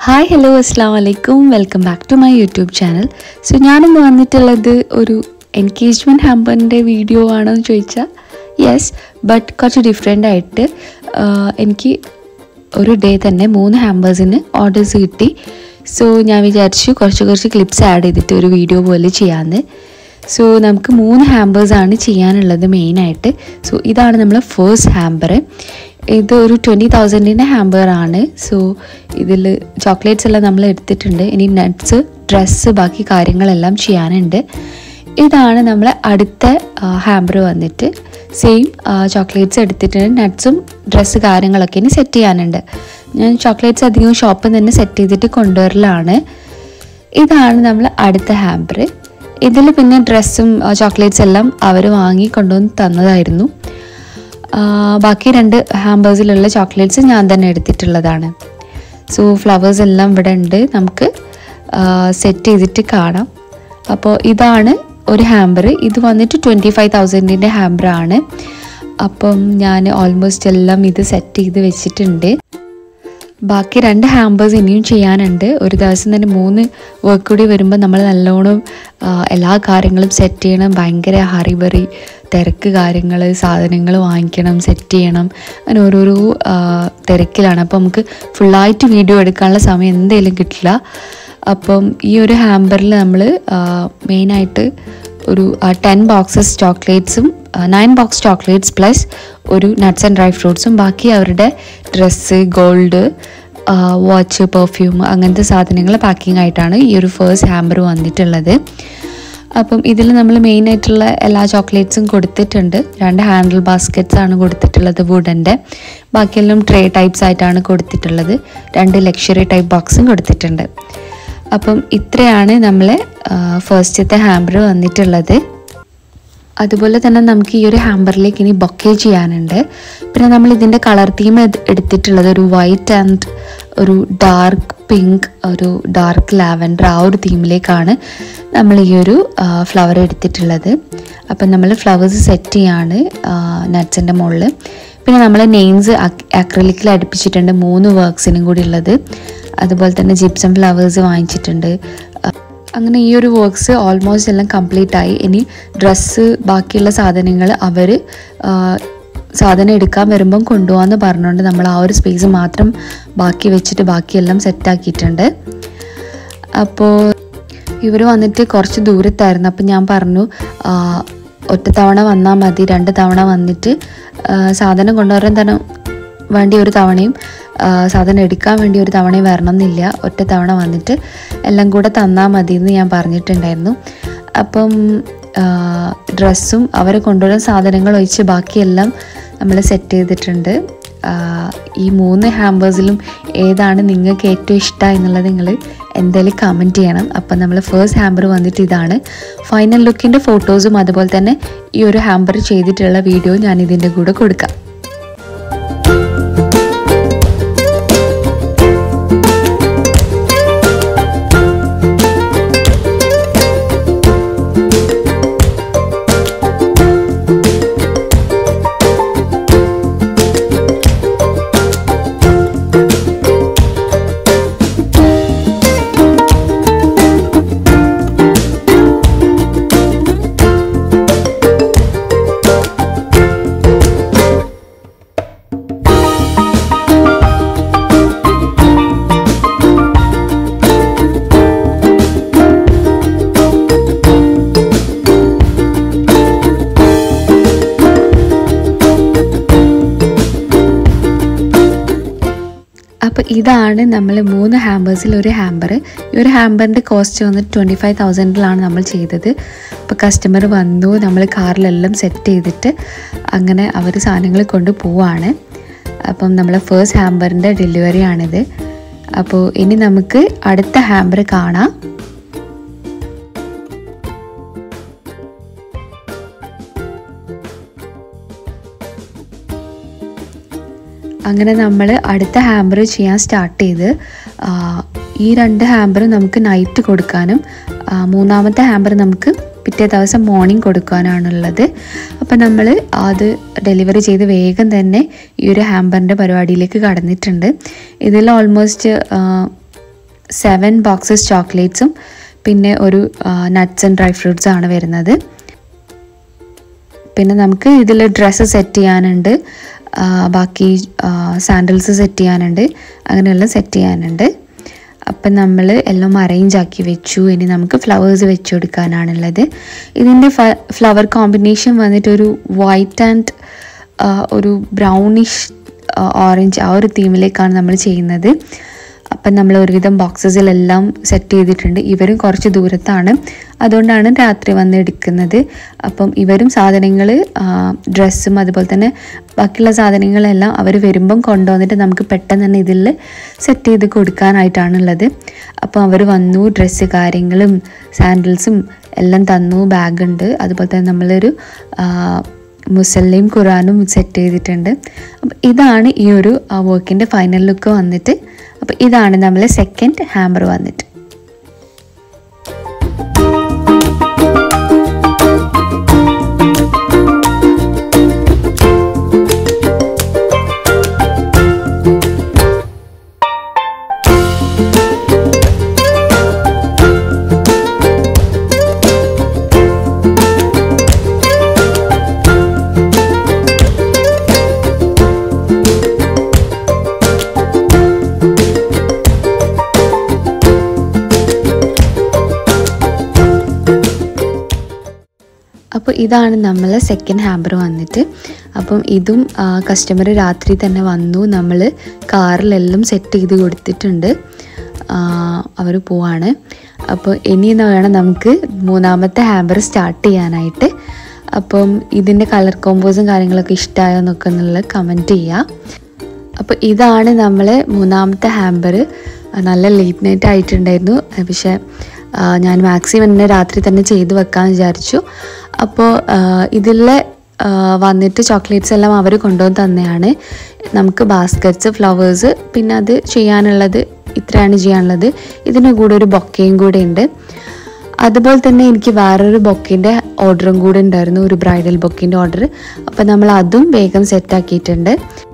hi hello അസ്സാം വലൈക്കും welcome back to my YouTube channel so ഞാനിന്ന് വന്നിട്ടുള്ളത് ഒരു എൻഗേജ്മെൻറ്റ് ഹാമ്പറിൻ്റെ വീഡിയോ ആണോ എന്ന് ചോദിച്ചാൽ യെസ് ബട്ട് കുറച്ച് ഡിഫറെൻ്റ് ആയിട്ട് ആഹ്, എനിക്ക് ഒരു ഡേ തന്നെ മൂന്ന് ഹാമ്പേഴ്സിന് ഓർഡേഴ്സ് കിട്ടി സോ ഞാൻ വിചാരിച്ചു കുറച്ച് കുറച്ച് ക്ലിപ്സ് ആഡ് ചെയ്തിട്ട് ഒരു വീഡിയോ പോലെ ചെയ്യാമെന്ന് സോ നമുക്ക് മൂന്ന് ഹാമ്പേഴ്സാണ് ചെയ്യാനുള്ളത് മെയിനായിട്ട് സോ ഇതാണ് നമ്മൾ ഫേസ്റ്റ് ഹാമ്പർ ഇത് ഒരു ട്വൻറ്റി തൗസൻഡിൻ്റെ ഹാമ്പർ ആണ് സോ ഇതിൽ ചോക്ലേറ്റ്സ് എല്ലാം നമ്മൾ എടുത്തിട്ടുണ്ട് ഇനി നട്ട്സ് ഡ്രസ്സ് ബാക്കി കാര്യങ്ങളെല്ലാം ചെയ്യാനുണ്ട് ഇതാണ് നമ്മൾ അടുത്ത ഹാമ്പർ വന്നിട്ട് സെയിം ചോക്ലേറ്റ്സ് എടുത്തിട്ടുണ്ട് നട്ട്സും ഡ്രസ്സ് കാര്യങ്ങളൊക്കെ ഇനി സെറ്റ് ചെയ്യാനുണ്ട് ഞാൻ ചോക്ലേറ്റ്സ് അധികം ഷോപ്പിൽ നിന്ന് തന്നെ സെറ്റ് ചെയ്തിട്ട് കൊണ്ടുവരലാണ് ഇതാണ് നമ്മൾ അടുത്ത ഹാമ്പർ ഇതിൽ പിന്നെ ഡ്രസ്സും ചോക്ലേറ്റ്സ് എല്ലാം അവർ വാങ്ങി കൊണ്ടുവന്ന് തന്നതായിരുന്നു ആ, ബാക്കി രണ്ട് ഹാമ്പേഴ്സിലുള്ള ചോക്ലേറ്റ്സ് ഞാൻ തന്നെ എടുത്തിട്ടുള്ളതാണ് സോ ഫ്ലവേഴ്സ് എല്ലാം ഇവിടെ ഉണ്ട് നമുക്ക് സെറ്റ് ചെയ്തിട്ട് കാണാം അപ്പോൾ ഇതാണ് ഒരു ഹാമ്പർ ഇത് വന്നിട്ട് ട്വൻറ്റി ഫൈവ് തൗസൻഡിൻ്റെ ഹാമ്പറാണ് അപ്പം ഞാൻ ഓൾമോസ്റ്റ് എല്ലാം ഇത് സെറ്റ് ചെയ്ത് വെച്ചിട്ടുണ്ട് ബാക്കി രണ്ട് ഹാമ്പേഴ്സ് ഇനിയും ചെയ്യാനുണ്ട് ഒരു ദിവസം തന്നെ മൂന്ന് വർക്ക് കൂടി വരുമ്പോൾ നമ്മൾ നല്ലോണം ആ, എല്ലാ കാര്യങ്ങളും സെറ്റ് ചെയ്യണം ഭയങ്കര ഹറിബറി തിരക്ക് കാര്യങ്ങൾ സാധനങ്ങൾ വാങ്ങിക്കണം സെറ്റ് ചെയ്യണം അങ്ങനെ ഓരോരോ ആ, തിരക്കിലാണ് അപ്പോൾ നമുക്ക് ഫുള്ളായിട്ട് വീഡിയോ എടുക്കാനുള്ള സമയം എന്തായാലും കിട്ടില്ല അപ്പം ഈ ഒരു ഹാമ്പറിൽ നമ്മൾ മെയിനായിട്ട് ഒരു ടെൻ ബോക്സസ് ചോക്ലേറ്റ്സും നയൻ ബോക്സ് ചോക്ലേറ്റ്സ് പ്ലസ് ഒരു നട്ട്സ് ആൻഡ് ഡ്രൈ ഫ്രൂട്ട്സും ബാക്കി അവരുടെ ഡ്രസ്സ് ഗോൾഡ് വാച്ച് പെർഫ്യൂം അങ്ങനത്തെ സാധനങ്ങൾ പാക്കിംഗ് ആയിട്ടാണ് ഈ ഒരു ഫേസ്റ്റ് ഹാമ്പർ വന്നിട്ടുള്ളത് അപ്പം ഇതിൽ നമ്മൾ മെയിൻ ആയിട്ടുള്ള എല്ലാ ചോക്ലേറ്റ്സും കൊടുത്തിട്ടുണ്ട് രണ്ട് ഹാൻഡിൽ ബാസ്ക്കറ്റ്സ് ആണ് കൊടുത്തിട്ടുള്ളത് വുഡൻ്റെ ബാക്കിയെല്ലാം ട്രേ ടൈപ്സ് ആയിട്ടാണ് കൊടുത്തിട്ടുള്ളത് രണ്ട് ലക്ഷറി ടൈപ്പ് ബോക്സും കൊടുത്തിട്ടുണ്ട് അപ്പം ഇത്രയാണ് നമ്മളെ ഫസ്റ്റത്തെ ഹാമ്പർ വന്നിട്ടുള്ളത് അതുപോലെ തന്നെ നമുക്ക് ഈ ഒരു ഹാമ്പറിലേക്ക് ഇനി ബൊക്കെ ചെയ്യാനുണ്ട് പിന്നെ നമ്മൾ ഇതിൻ്റെ കളർ തീം എടുത്തിട്ടുള്ളത് ഒരു വൈറ്റ് ആൻഡ് ഒരു ഡാർക്ക് പിങ്ക് ഒരു ഡാർക്ക് ലാവൻഡർ ആ ഒരു തീമിലേക്കാണ് നമ്മൾ ഈ ഒരു ഫ്ലവർ എടുത്തിട്ടുള്ളത് അപ്പം നമ്മൾ ഫ്ലവേഴ്സ് സെറ്റ് ചെയ്യാണ് നട്ട്സിൻ്റെ മുകളിൽ പിന്നെ നമ്മൾ നെയിംസ് അക്രലിക്കിൽ അടുപ്പിച്ചിട്ടുണ്ട് മൂന്ന് വർക്ക്സിനും കൂടി ഉള്ളത് അതുപോലെ തന്നെ ജിപ്സം ഫ്ലവേഴ്സ് വാങ്ങിച്ചിട്ടുണ്ട് അങ്ങനെ ഈ ഒരു വർക്ക്സ് ഓൾമോസ്റ്റ് എല്ലാം കംപ്ലീറ്റ് ആയി ഇനി ഡ്രസ്സ് ബാക്കിയുള്ള സാധനങ്ങൾ അവർ സാധനം എടുക്കാൻ വരുമ്പം കൊണ്ടുപോകാമെന്ന് പറഞ്ഞുകൊണ്ട് നമ്മൾ ആ ഒരു സ്പേസ് മാത്രം ബാക്കി വെച്ചിട്ട് ബാക്കിയെല്ലാം സെറ്റാക്കിയിട്ടുണ്ട് അപ്പോൾ ഇവർ വന്നിട്ട് കുറച്ച് ദൂരത്തായിരുന്നു അപ്പം ഞാൻ പറഞ്ഞു ആ, ഒറ്റ തവണ വന്നാൽ മതി രണ്ട് തവണ വന്നിട്ട് ആ, സാധനം കൊണ്ടുവരാൻ തന്നെ വേണ്ടി ഒരു തവണയും ആ, സാധനം എടുക്കാൻ വേണ്ടി ഒരു തവണയും വരണം എന്നില്ല ഒറ്റ തവണ വന്നിട്ട് എല്ലാം കൂടെ തന്നാൽ മതി എന്ന് ഞാൻ പറഞ്ഞിട്ടുണ്ടായിരുന്നു അപ്പം ഡ്രസ്സും അവരെ കൊണ്ടുവരുന്ന സാധനങ്ങൾ ഒഴിച്ച് ബാക്കിയെല്ലാം നമ്മൾ സെറ്റ് ചെയ്തിട്ടുണ്ട് ആ, ഈ മൂന്ന് ഹാമ്പേഴ്സിലും ഏതാണ് നിങ്ങൾക്ക് ഏറ്റവും ഇഷ്ടം എന്നുള്ളത് നിങ്ങൾ എന്തായാലും കമൻറ്റ് ചെയ്യണം അപ്പം നമ്മൾ ഫേസ്റ്റ് ഹാമ്പർ വന്നിട്ട് ഇതാണ് ഫൈനൽ ലുക്കിൻ്റെ ഫോട്ടോസും അതുപോലെ തന്നെ ഈ ഒരു ഹാമ്പർ ചെയ്തിട്ടുള്ള വീഡിയോ ഞാൻ ഇതിൻ്റെ കൂടെ കൊടുക്കാം അപ്പോൾ ഇതാണ് നമ്മൾ മൂന്ന് ഹാമ്പേഴ്സിൽ ഒരു ഹാമ്പർ ഈ ഒരു ഹാമ്പറിൻ്റെ കോസ്റ്റ് വന്നിട്ട് ട്വൻറ്റി ഫൈവ് തൗസൻഡിലാണ് നമ്മൾ ചെയ്തത് അപ്പോൾ കസ്റ്റമർ വന്നു നമ്മൾ കാറിലെല്ലാം സെറ്റ് ചെയ്തിട്ട് അങ്ങനെ അവർ സാധനങ്ങൾ കൊണ്ട് പോവാണ് അപ്പം നമ്മളെ ഫേസ്റ്റ് ഹാമ്പറിൻ്റെ ഡെലിവറി ആണിത് അപ്പോൾ ഇനി നമുക്ക് അടുത്ത ഹാമ്പർ കാണാം അങ്ങനെ നമ്മൾ അടുത്ത ഹാമ്പർ ചെയ്യാൻ സ്റ്റാർട്ട് ചെയ്ത് ആ, ഈ രണ്ട് ഹാമ്പർ നമുക്ക് നൈറ്റ് കൊടുക്കാനും ആ, മൂന്നാമത്തെ ഹാമ്പർ നമുക്ക് പിറ്റേ ദിവസം മോർണിംഗ് കൊടുക്കാനാണുള്ളത് അപ്പം നമ്മൾ അത് ഡെലിവറി ചെയ്ത് വേഗം തന്നെ ഈ ഒരു ഹാമ്പറിൻ്റെ പരിപാടിയിലേക്ക് കടന്നിട്ടുണ്ട് ഇതിൽ ഓൾമോസ്റ്റ് സെവൻ ബോക്സസ് ചോക്ലേറ്റ്സും പിന്നെ ഒരു നട്ട്സ് ആൻഡ് ഡ്രൈ ഫ്രൂട്ട്സ് ആണ് വരുന്നത് പിന്നെ നമുക്ക് ഇതിൽ ഡ്രസ്സ് സെറ്റ് ചെയ്യാനുണ്ട് ആ, ബാക്കി സാൻഡൽസ് സെറ്റ് ചെയ്യാനുണ്ട് അങ്ങനെയെല്ലാം സെറ്റ് ചെയ്യാനുണ്ട് അപ്പം നമ്മൾ എല്ലാം അറേഞ്ച് ആക്കി വെച്ചു ഇനി നമുക്ക് ഫ്ലവേഴ്സ് വെച്ച് കൊടുക്കാനാണുള്ളത് ഇതിൻ്റെ ഫ്ലവർ കോമ്പിനേഷൻ വന്നിട്ട് ഒരു വൈറ്റ് ആൻഡ് ഒരു ബ്രൗണിഷ് ഓറഞ്ച് ആ ഒരു തീമിലേക്കാണ് നമ്മൾ ചെയ്യുന്നത് അപ്പം നമ്മൾ ഒരുവിധം ബോക്സസിലെല്ലാം സെറ്റ് ചെയ്തിട്ടുണ്ട് ഇവരും കുറച്ച് ദൂരത്താണ് അതുകൊണ്ടാണ് രാത്രി വന്ന് എടുക്കുന്നത് അപ്പം ഇവരും സാധനങ്ങൾ ഡ്രസ്സും അതുപോലെ തന്നെ ബാക്കിയുള്ള സാധനങ്ങളെല്ലാം അവർ വരുമ്പം കൊണ്ടുവന്നിട്ട് നമുക്ക് പെട്ടെന്ന് തന്നെ ഇതിൽ സെറ്റ് ചെയ്ത് കൊടുക്കാനായിട്ടാണുള്ളത് അപ്പം അവർ വന്നു ഡ്രസ്സ് കാര്യങ്ങളും സാൻഡിൽസും എല്ലാം തന്നു ബാഗുണ്ട് അതുപോലെ തന്നെ നമ്മളൊരു ആ, മുസല്ലയും ഖുറാനും സെറ്റ് ചെയ്തിട്ടുണ്ട് അപ്പം ഇതാണ് ഈ ഒരു വർക്കിൻ്റെ ഫൈനൽ ലുക്ക് വന്നിട്ട് അപ്പോൾ ഇതാണ് നമ്മളെ സെക്കൻഡ് ഹാമർ വന്നിട്ട് അപ്പോൾ ഇതാണ് നമ്മളെ സെക്കൻഡ് ഹാമ്പർ വന്നിട്ട് അപ്പം ഇതും കസ്റ്റമർ രാത്രി തന്നെ വന്നു നമ്മൾ കാറിലെല്ലാം സെറ്റ് ചെയ്ത് കൊടുത്തിട്ടുണ്ട് അവർ പോവാണ് അപ്പോൾ ഇനി വേണം നമുക്ക് മൂന്നാമത്തെ ഹാമ്പർ സ്റ്റാർട്ട് ചെയ്യാനായിട്ട് അപ്പം ഇതിൻ്റെ കളർ കോമ്പോസും കാര്യങ്ങളൊക്കെ ഇഷ്ടമായോ എന്നൊക്കെ എന്നുള്ളത് കമൻറ്റ് ചെയ്യുക അപ്പോൾ ഇതാണ് നമ്മളെ മൂന്നാമത്തെ ഹാമ്പർ നല്ല ലേറ്റ് നൈറ്റ് ആയിട്ടുണ്ടായിരുന്നു പക്ഷേ ആ, ഞാൻ മാക്സിമം തന്നെ രാത്രി തന്നെ ചെയ്ത് വെക്കാമെന്ന് വിചാരിച്ചു അപ്പോൾ ഇതിലെ ആ, വന്നിട്ട് ചോക്ലേറ്റ്സ് എല്ലാം അവർ കൊണ്ടുവന്ന് തന്നെയാണ് നമുക്ക് ബാസ്ക്കറ്റ്സ് ഫ്ലവേഴ്സ് പിന്നെ അത് ചെയ്യാനുള്ളത് ഇത്രയാണ് ചെയ്യാനുള്ളത് ഇതിന് കൂടെ ഒരു ബൊക്കയും കൂടെ ഉണ്ട് അതുപോലെ തന്നെ എനിക്ക് വേറൊരു ബൊക്കിൻ്റെ ഓർഡറും കൂടെ ഉണ്ടായിരുന്നു ഒരു ബ്രൈഡൽ ബൊക്കിൻ്റെ ഓർഡർ അപ്പോൾ നമ്മൾ അതും വേഗം സെറ്റാക്കിയിട്ടുണ്ട്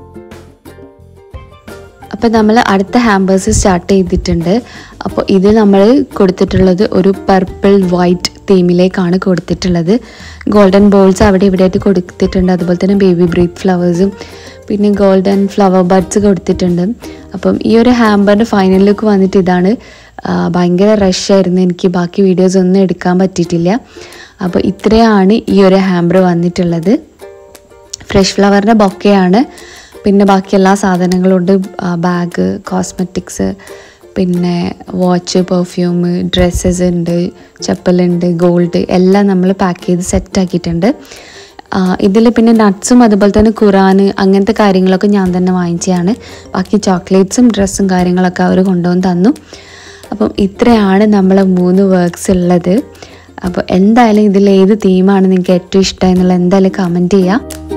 അപ്പോൾ നമ്മൾ അടുത്ത ഹാമ്പേഴ്സ് സ്റ്റാർട്ട് ചെയ്തിട്ടുണ്ട് അപ്പോൾ ഇത് നമ്മൾ കൊടുത്തിട്ടുള്ളത് ഒരു പർപ്പിൾ വൈറ്റ് തീമിലേക്കാണ് കൊടുത്തിട്ടുള്ളത് ഗോൾഡൻ ബോൾസ് അവിടെ ഇവിടെ ആയിട്ട് കൊടുത്തിട്ടുണ്ട് അതുപോലെ തന്നെ ബേബി ബ്രീത്ത് ഫ്ലവേഴ്സും പിന്നെ ഗോൾഡൻ ഫ്ലവർ ബഡ്സ് കൊടുത്തിട്ടുണ്ട് അപ്പം ഈ ഒരു ഹാമ്പറിൻ്റെ ഫൈനൽ ലുക്ക് വന്നിട്ട് ഇതാണ് ആ, ഭയങ്കര റഷായിരുന്നു എനിക്ക് ബാക്കി വീഡിയോസ് ഒന്നും എടുക്കാൻ പറ്റിയിട്ടില്ല അപ്പോൾ ഇത്രയാണ് ഈ ഒരു ഹാമ്പർ വന്നിട്ടുള്ളത് ഫ്രഷ് ഫ്ലവറിൻ്റെ ബൊക്കെയാണ് പിന്നെ ബാക്കി എല്ലാ സാധനങ്ങളും ഉണ്ട് ബാഗ് കോസ്മെറ്റിക്സ് പിന്നെ വാച്ച് പെർഫ്യൂം ഡ്രസ്സസ് ഉണ്ട് ചപ്പലുണ്ട് ഗോൾഡ് എല്ലാം നമ്മൾ പാക്ക് ചെയ്ത് സെറ്റ് ആക്കിയിട്ടുണ്ട് ഇതിൽ പിന്നെ നട്ട്സും അതുപോലെ തന്നെ ഖുറാന് അങ്ങനത്തെ കാര്യങ്ങളൊക്കെ ഞാൻ തന്നെ വാങ്ങിച്ചതാണ് ബാക്കി ചോക്ലേറ്റ്സും ഡ്രസ്സും കാര്യങ്ങളൊക്കെ അവർ കൊണ്ടുവന്ന് തന്നു അപ്പം ഇത്രയാണ് നമ്മളെ മൂന്ന് വർക്ക്സ് ഉള്ളത് അപ്പോൾ എന്തായാലും ഇതിൽ ഏത് തീമാണ് നിങ്ങൾക്ക് ഏറ്റവും ഇഷ്ടം എന്നുള്ളത് എന്തായാലും കമൻറ്റ് ചെയ്യുക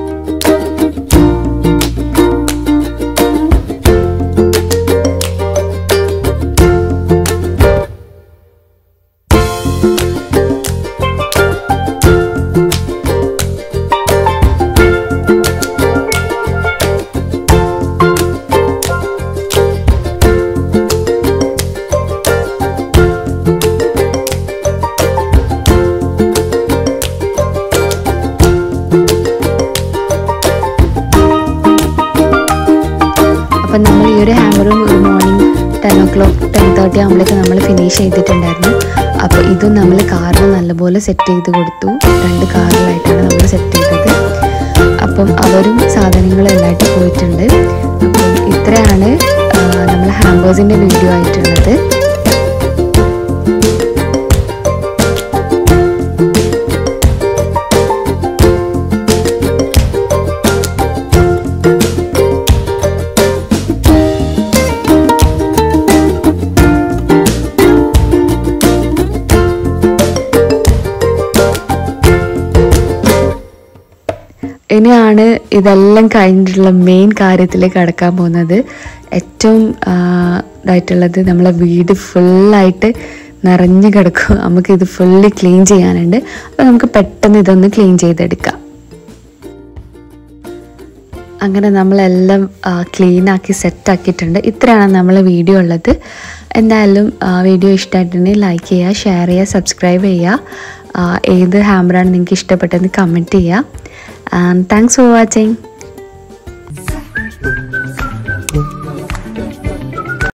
അപ്പം നമ്മൾ ഈ ഒരു ഹാമറും ഒരു morning ten o'clock ten thirty ആകുമ്പോഴേക്ക് നമ്മൾ ഫിനിഷ് ചെയ്തിട്ടുണ്ടായിരുന്നു അപ്പോൾ ഇതും നമ്മൾ കാറിൽ നല്ലപോലെ സെറ്റ് ചെയ്ത് കൊടുത്തു രണ്ട് കാറിലായിട്ടാണ് നമ്മൾ സെറ്റ് ചെയ്തത് അപ്പം അവരും സാധനങ്ങളും എല്ലായിട്ട് പോയിട്ടുണ്ട് അപ്പം ഇത്രയാണ് നമ്മൾ ഹാമ്പേഴ്സിൻ്റെ വീഡിയോ ആയിട്ടുള്ളത് ഇനിയാണ് ഇതെല്ലാം കഴിഞ്ഞിട്ടുള്ള മെയിൻ കാര്യത്തിലേക്ക് കടക്കാൻ പോകുന്നത് ഏറ്റവും ആ, ഇതായിട്ടുള്ളത് നമ്മളെ വീട് ഫുള്ളായിട്ട് നിറഞ്ഞു കിടക്കും നമുക്കിത് ഫുള്ളി ക്ലീൻ ചെയ്യാനുണ്ട് അപ്പോൾ നമുക്ക് പെട്ടെന്ന് ഇതൊന്ന് ക്ലീൻ ചെയ്തെടുക്കാം അങ്ങനെ നമ്മളെല്ലാം ക്ലീൻ ആക്കി സെറ്റ് ആക്കിയിട്ടുണ്ട് ഇത്രയാണ് നമ്മളെ വീഡിയോ ഉള്ളത് എന്തായാലും വീഡിയോ ഇഷ്ടമായിട്ടുണ്ടെങ്കിൽ ലൈക്ക് ചെയ്യുക ഷെയർ ചെയ്യുക സബ്സ്ക്രൈബ് ചെയ്യുക ആ, ഏത് ഹാമ്പറാണ് നിങ്ങൾക്ക് ഇഷ്ടപ്പെട്ടതെന്ന് കമൻറ്റ് ചെയ്യുക ആൻഡ് താങ്ക്സ് ഫോർ വാച്ചിങ്